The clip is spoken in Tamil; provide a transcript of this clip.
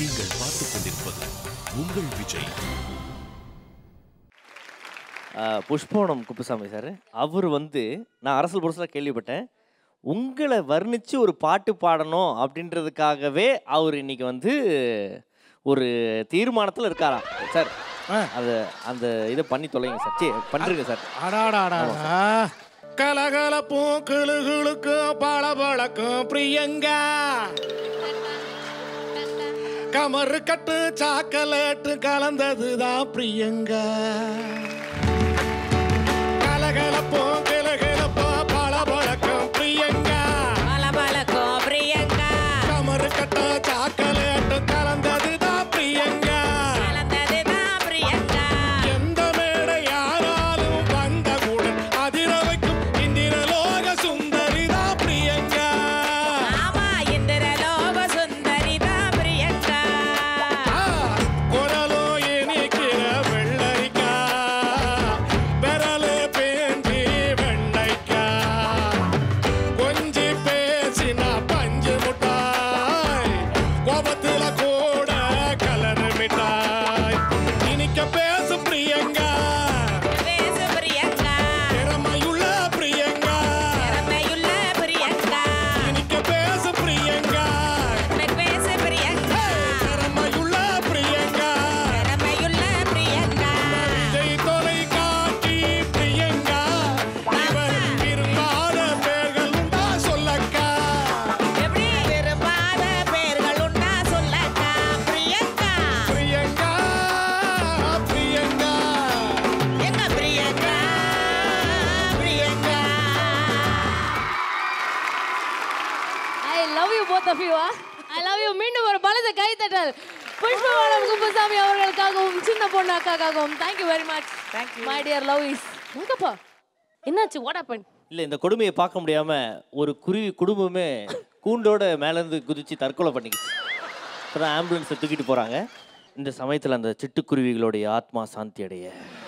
நீங்கள் பார்த்துக் கொண்டிருப்பது உங்கள் விஜய் ஆஹ் புஷ்பவனம் குப்புசாமி சார் அவர் வந்து நான் அரசல் புரசில் கேள்விப்பட்டேன் உங்களை வர்ணித்து ஒரு பாட்டு பாடணும் அப்படின்றதுக்காகவே அவர் இன்னைக்கு வந்து ஒரு தீர்மானத்தில் இருக்காராம் சார் அது அந்த இதை பண்ணி தொலைங்க சார் சரி பண்ணுறீங்க சார் அடாடாடா கலகலப்பும் கிளுகிளுக்கும் பளபளக்கும் பிரியங்கா கமரு கட்டு சாக்கலேட்டு கலந்ததுதான் பிரியங்கா கலகலப்பும் கிளுகிளுப்பும் பளபளக்கும் பிரியங்கா பலபலக்கும் பிரியங்கா கமரு கட்டு சாக்கலேட்டு கலந்ததுதான் பிரியங்கா கலந்ததுதான் பிரியங்கா எந்த மேடை யாராலும் வந்தவுடன் அதிர வைக்கும் இந்திரலோக சுந்தரிதான் பிரியங்கா ஆமா இந்திரலோக சுந்தரிதான் பிரியங்கா ஆ, குரலோ இனிக்கிற வெள்ளரிக்கா பெறலு பேந்தி வெண்டைக்கா கொஞ்சி பேசினா பஞ்சு முட்டாய் கோபத்துல கூட கலர் மிட்டாய் இனிக்க பேசு பிரியங்கா பேசு பிரியங்கா திறமையுள்ள பிரியங்கா திறமையுள்ள பிரியங்கா இனிக்க பேசு பிரியங்கா பேசு பிரியங்கா திறமையுள்ள பிரியங்கா திறமையுள்ள பிரியங்கா விஜய் தொலைக்காட்சி பிரியங்கா இவர் விரும்பாத பேர்கள் உண்டா சொல்லக்கா எப்படி விரும்பாத பேர்கள் உண்டா சொல்லக்கா பிரியங்கா பிரியங்கா பிரியங்கா எங்க Priyanka Priyanka I love you both of you I love you மீண்டும் ஒரு பலத்த கைத்தட்டல் புஷ்பவானம் குப்புசாமி அவர்களுக்காகவும் சின்ன பொண்ணு அக்காக்காகவும் thank you very much Thank my dear love is எங்கப்பா என்னாச்சு வாட் ஹேப்பன் இல்லை இந்த கொடுமையை பார்க்க முடியாமல் ஒரு குருவி குடும்பமே கூண்டோட மேலேருந்து குதித்து தற்கொலை பண்ணிக்கிச்சு இப்போ தான் ஆம்புலன்ஸை தூக்கிட்டு போகிறாங்க இந்த சமயத்தில் அந்த சிட்டுக்குருவிகளுடைய ஆத்மா சாந்தி அடைய